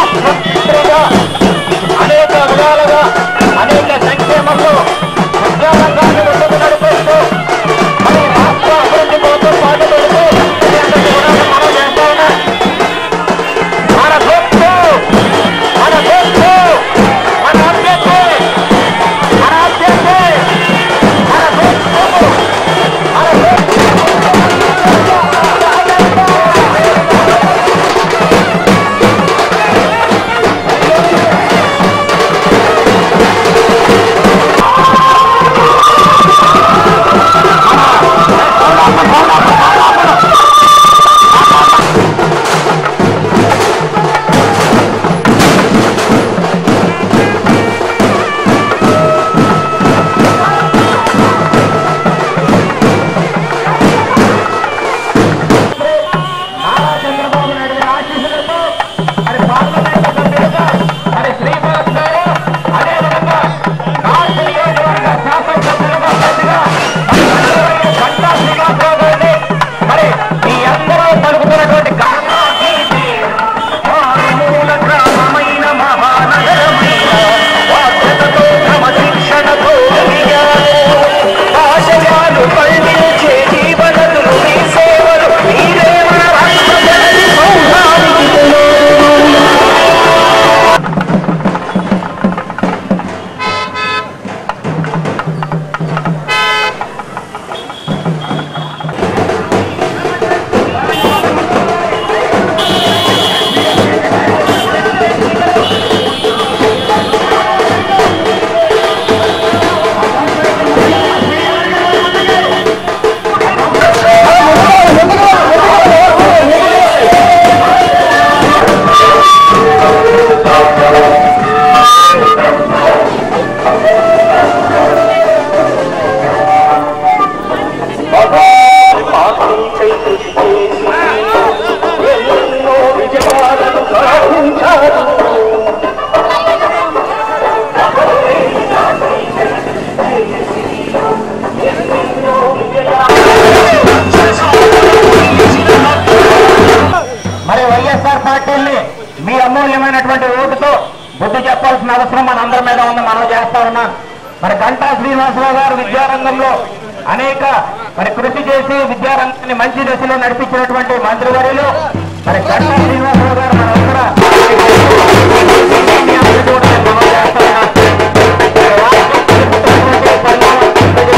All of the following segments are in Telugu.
ముఖ్యమంత్రిగా అనేక విధాలుగా అనేక సంక్షేమంలో విద్యారంగాన్ని ముందుకు నడిపిస్తూ మరి రాష్ట్ర అభివృద్ధి కోసం పాటుపడుతూ మీ అందరికీ కూడా మనం చేస్తా ఉన్నాం. మన గొప్ప మన గొప్ప మన అభ్యర్థి మన అభ్యర్థి మన గొప్ప మన గొప్ప నారా చంద్రబాబు నాయుడు గారి ఆశీస్సులతో మరి పార్లమెంట్ సభ్యులుగా మరి శ్రీనివాస్ గారు అదేవిధంగా నార్త్ నియోజకవర్గ శాసనసభ్యులుగా అభ్యర్థిగా మరి మంత్రివర్యులు గంటా శ్రీనివాసరావు గారిని మరి మీ అందరూ పలుకుతున్నటువంటి ఘనత గీతి మారుమూల గ్రామమైన మహానగరమైన బాధ్యతతో క్రమశిక్షణతో ఎదిగారు. ఆశయాలు పండించే జీవనదులు మీ సేవలు మీరే మన రాష్ట్ర జనని సౌభాగ్యములు. ఆశించై కృషి చేసి ఎన్నెన్నో విజయాలను సాధించారు మరి వైఎస్ఆర్ పార్టీని మీ అమూల్యమైనటువంటి ఓటుతో బుద్ధి చెప్పాల్సిన అవసరం మన అందరి మీద ఉంది మనం చేస్తా ఉన్నాం మరి గంటా శ్రీనివాసరావు గారు విద్యారంగంలో అనేక మరి కృషి చేసి విద్యారంగాన్ని మంచి దశలో నడిపించినటువంటి మంత్రివర్యులు మరి గంటా శ్రీనివాసరావు గారు మన అందర మీ అందరికీ కూడా నేను మనవి చేస్తా ఉన్నాను. మరి రాష్ట్రం జరుగుతున్నటువంటి పరిణామాలు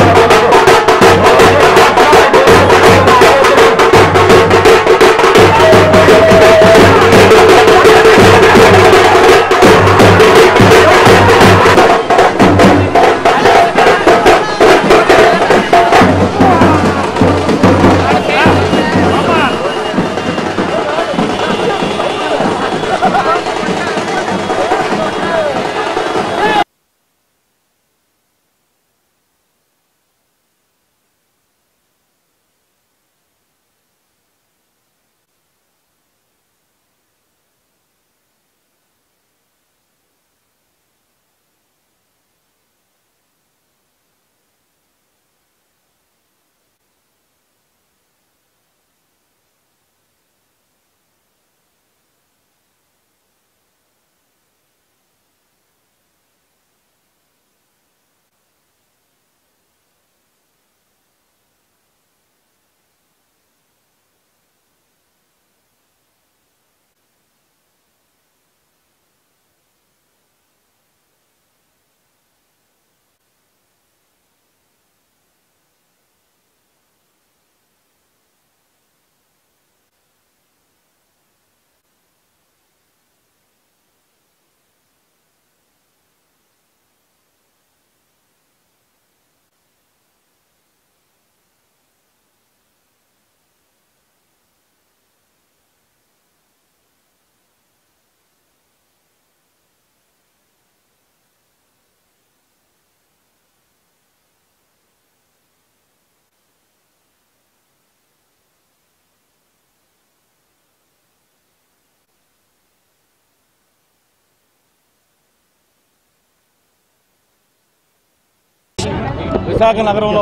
విశాఖ నగరంలో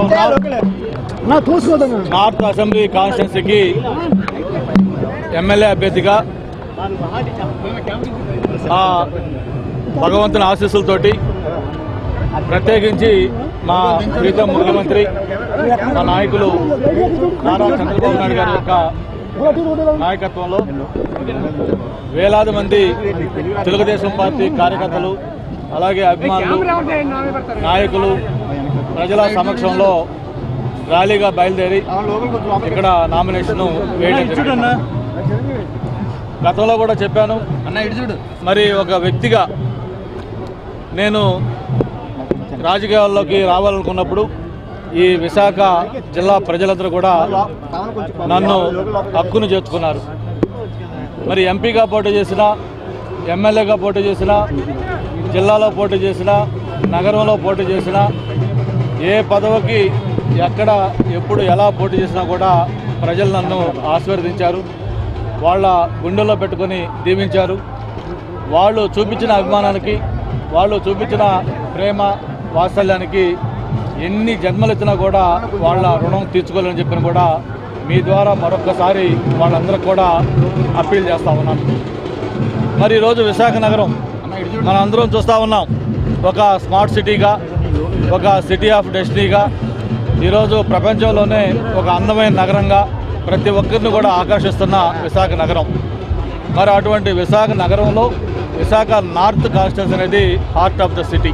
ఉన్న నార్త్ అసెంబ్లీ కాన్స్టిట్యున్సీకి ఎమ్మెల్యే అభ్యర్థిగా ఆ భగవంతుని ఆశీస్సులతోటి ప్రత్యేకించి మా ప్రీతం ముఖ్యమంత్రి మా నాయకులు నారా చంద్రబాబు నాయుడు గారి యొక్క నాయకత్వంలో వేలాది మంది తెలుగుదేశం పార్టీ కార్యకర్తలు అలాగే అభిమానులు నాయకులు ప్రజల సమక్షంలో ర్యాలీగా బయలుదేరి ఇక్కడ నామినేషన్ వేయడం జరిగింది. గతంలో కూడా చెప్పాను మరి ఒక వ్యక్తిగా నేను రాజకీయాల్లోకి రావాలనుకున్నప్పుడు ఈ విశాఖ జిల్లా ప్రజలందరూ కూడా నన్ను హక్కును చేర్చుకున్నారు మరి ఎంపీగా పోటీ చేసిన ఎమ్మెల్యేగా పోటీ చేసిన జిల్లాలో పోటీ చేసిన నగరంలో పోటీ చేసిన ఏ పదవికి ఎక్కడ ఎప్పుడు ఎలా పోటీ చేసినా కూడా ప్రజలు నన్ను ఆశీర్వదించారు వాళ్ళ గుండెల్లో పెట్టుకొని దీవించారు వాళ్ళు చూపించిన అభిమానానికి వాళ్ళు చూపించిన ప్రేమ వాత్సల్యానికి ఎన్ని జన్మలెత్తినా కూడా వాళ్ళ రుణం తీర్చుకోలేని చెప్పిన కూడా మీ ద్వారా మరొక్కసారి వాళ్ళందరికీ కూడా అప్పీల్ చేస్తా ఉన్నాను మరి ఈరోజు విశాఖ నగరం మనం అందరం చూస్తూ ఉన్నాం ఒక స్మార్ట్ సిటీగా ఒక సిటీ ఆఫ్ డెస్టినీగా ఈరోజు ప్రపంచంలోనే ఒక అందమైన నగరంగా ప్రతి ఒక్కరిని కూడా ఆకర్షిస్తున్న విశాఖ నగరం మరి అటువంటి విశాఖ నగరంలో విశాఖ నార్త్ కాన్స్టిట్యూన్స్ అనేది heart of the city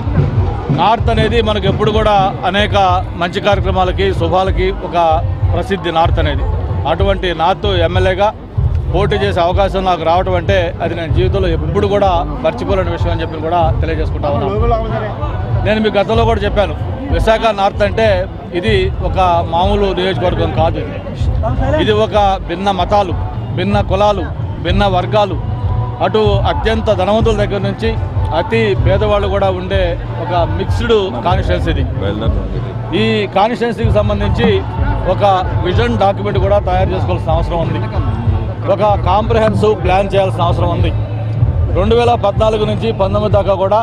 north అనేది మనకు ఎప్పుడు కూడా అనేక మంచి కార్యక్రమాలకి శుభాలకి ఒక ప్రసిద్ధి నార్త్ అనేది అటువంటి నార్త్ ఎమ్మెల్యేగా పోటీ చేసే అవకాశం నాకు రావడం అంటే అది నేను జీవితంలో ఎప్పుడు కూడా మర్చిపోలేని విషయం అని చెప్పి కూడా తెలియజేసుకుంటా ఉన్నాను నేను మీకు గతంలో కూడా చెప్పాను విశాఖ నార్త్ అంటే ఇది ఒక మామూలు నియోజకవర్గం కాదు ఇది. ఇది ఒక భిన్న మతాలు భిన్న కులాలు భిన్న వర్గాలు అటు అత్యంత ధనవంతుల దగ్గర నుంచి అతి పేదవాళ్ళు కూడా ఉండే ఒక మిక్స్డ్ కాన్స్టిట్యున్సీ ఇది ఈ కాన్స్టిట్యున్సీకి సంబంధించి ఒక విజన్ డాక్యుమెంట్ కూడా తయారు చేసుకోవాల్సిన అవసరం ఉంది ఒక కాంప్రహెన్సివ్ ప్లాన్ చేయాల్సిన అవసరం ఉంది రెండు వేల పద్నాలుగు నుంచి పంతొమ్మిది దాకా కూడా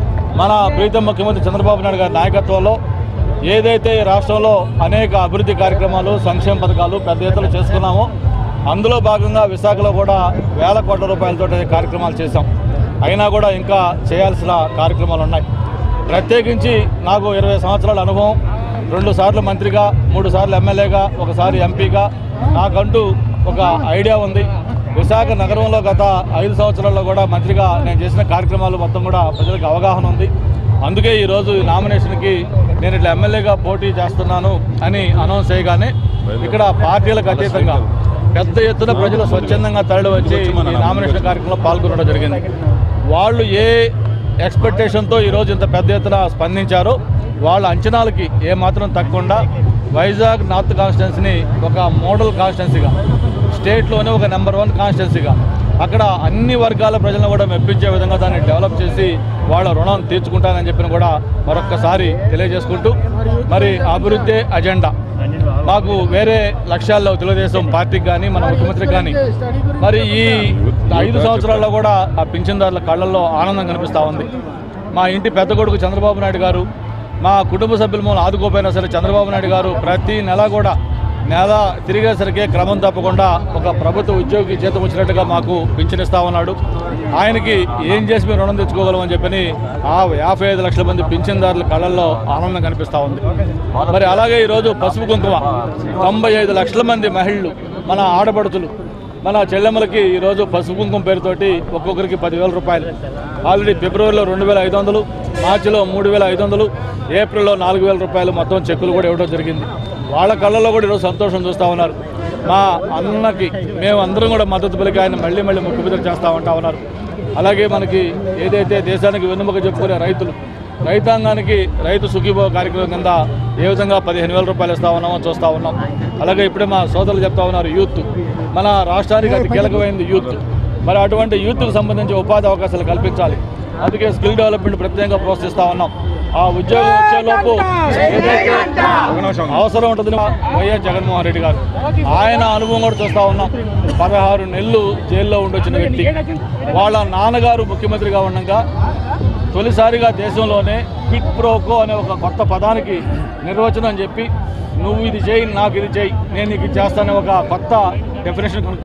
మన ప్రీతం ముఖ్యమంత్రి చంద్రబాబు నాయుడు గారి నాయకత్వంలో ఏదైతే ఈ రాష్ట్రంలో అనేక అభివృద్ధి కార్యక్రమాలు సంక్షేమ పథకాలు పెద్ద ఎత్తున చేసుకున్నామో అందులో భాగంగా విశాఖలో కూడా వేల కోట్ల రూపాయలతో కార్యక్రమాలు చేశాం అయినా కూడా ఇంకా చేయాల్సిన కార్యక్రమాలు ఉన్నాయి ప్రత్యేకించి నాకు ఇరవై సంవత్సరాల అనుభవం రెండు సార్లు మంత్రిగా మూడు సార్లు ఎమ్మెల్యేగా ఒకసారి ఎంపీగా నాకంటూ ఒక ఐడియా ఉంది విశాఖ నగరంలో గత ఐదు సంవత్సరాల్లో కూడా మంత్రిగా నేను చేసిన కార్యక్రమాలు మొత్తం కూడా ప్రజలకు అవగాహన ఉంది అందుకే ఈరోజు ఈ నామినేషన్కి నేను ఇట్లా ఎమ్మెల్యేగా పోటీ చేస్తున్నాను అని అనౌన్స్ చేయగానే ఇక్కడ పార్టీలకు అతీతంగా పెద్ద ఎత్తున ప్రజలు స్వచ్ఛందంగా తరలి వచ్చి ఈ నామినేషన్ కార్యక్రమంలో పాల్గొనడం జరిగింది వాళ్ళు ఏ ఎక్స్పెక్టేషన్తో ఈరోజు ఇంత పెద్ద ఎత్తున స్పందించారో వాళ్ళ అంచనాలకి ఏమాత్రం తగ్గకుండా వైజాగ్ నార్త్ కాన్స్టిట్యున్సీని ఒక మోడల్ కాన్స్టిట్యున్సీగా స్టేట్లోనే ఒక నెంబర్ వన్ కాన్స్టిట్యున్సీగా అక్కడ అన్ని వర్గాల ప్రజలను కూడా మెప్పించే విధంగా దాన్ని డెవలప్ చేసి వాళ్ళ రుణం తీర్చుకుంటానని చెప్పిన కూడా మరొక్కసారి తెలియజేసుకుంటూ మరి అభివృద్ధి అజెండా మాకు వేరే లక్ష్యాల్లో తెలుగుదేశం పార్టీకి కానీ మన ముఖ్యమంత్రికి కానీ మరి ఈ ఐదు సంవత్సరాల్లో కూడా ఆ పింఛన్దారుల కళ్ళల్లో ఆనందం కనిపిస్తూ ఉంది మా ఇంటి పెద్ద కొడుకు చంద్రబాబు నాయుడు గారు మా కుటుంబ సభ్యులు మమ్మల్ని ఆదుకోపోయినా సరే చంద్రబాబు నాయుడు గారు ప్రతి నెల కూడా నెల తిరిగేసరికి క్రమం తప్పకుండా ఒక ప్రభుత్వ ఉద్యోగి జీతం వచ్చినట్టుగా మాకు పింఛనిస్తా ఉన్నాడు ఆయనకి ఏం చేసి మేము రుణం తెచ్చుకోగలం అని చెప్పని ఆ యాభై ఐదు లక్షల మంది పింఛన్దారుల కళ్ళల్లో ఆనందం కనిపిస్తూ ఉంది మరి అలాగే ఈరోజు పసుపు కుంకుమ తొంభై ఐదు లక్షల మంది మహిళలు మన ఆడపడుతులు మన చెల్లెమ్మలకి ఈరోజు పసుపు కుంకుమ పేరుతోటి ఒక్కొక్కరికి పదివేల రూపాయలు ఆల్రెడీ ఫిబ్రవరిలో రెండు వేల ఐదు వందలు మార్చిలో మూడు వేల ఐదు వందలు ఏప్రిల్లో నాలుగు వేల రూపాయలు మొత్తం చెక్కులు కూడా ఇవ్వడం జరిగింది వాళ్ళ కళ్ళల్లో కూడా ఈరోజు సంతోషం చూస్తూ ఉన్నారు మా అన్నకి మేము అందరం కూడా మద్దతు పలికి ఆయన మళ్ళీ మళ్ళీ ముఖ్యమంత్రి చేస్తూ ఉంటా ఉన్నారు అలాగే మనకి ఏదైతే దేశానికి వెన్నుముక చెప్పుకునే రైతులు రైతాంగానికి రైతు సుఖీభో కార్యక్రమం కింద ఏ విధంగా పదిహేను వేల రూపాయలు ఇస్తా ఉన్నామో చూస్తూ ఉన్నాం అలాగే ఇప్పుడే మా సోదరులు చెప్తా ఉన్నారు యూత్ మన రాష్ట్రానికి అతి కీలకమైనది యూత్ మరి అటువంటి యూత్కు సంబంధించి ఉపాధి అవకాశాలు కల్పించాలి అందుకే స్కిల్ డెవలప్మెంట్ ప్రత్యేకంగా ప్రోత్సహిస్తా ఉన్నాం ఆ ఉద్యోగం వచ్చేలోపు ఏదైతే అవసరం ఉంటుందని వైఎస్ జగన్మోహన్ రెడ్డి గారు ఆయన అనుభవం కూడా చూస్తా ఉన్నాం పదహారు నెలలు జైల్లో ఉండొచ్చిన వ్యక్తి వాళ్ళ నాన్నగారు ముఖ్యమంత్రిగా ఉండగా తొలిసారిగా దేశంలోనే క్విట్ ప్రోకో అనే ఒక కొత్త పదానికి నిర్వచనం చెప్పి నువ్వు ఇది చేయి నాకు ఇది చేయి నేను నీకు ఇది చేస్తానే ఒక కొత్త డెఫినేషన్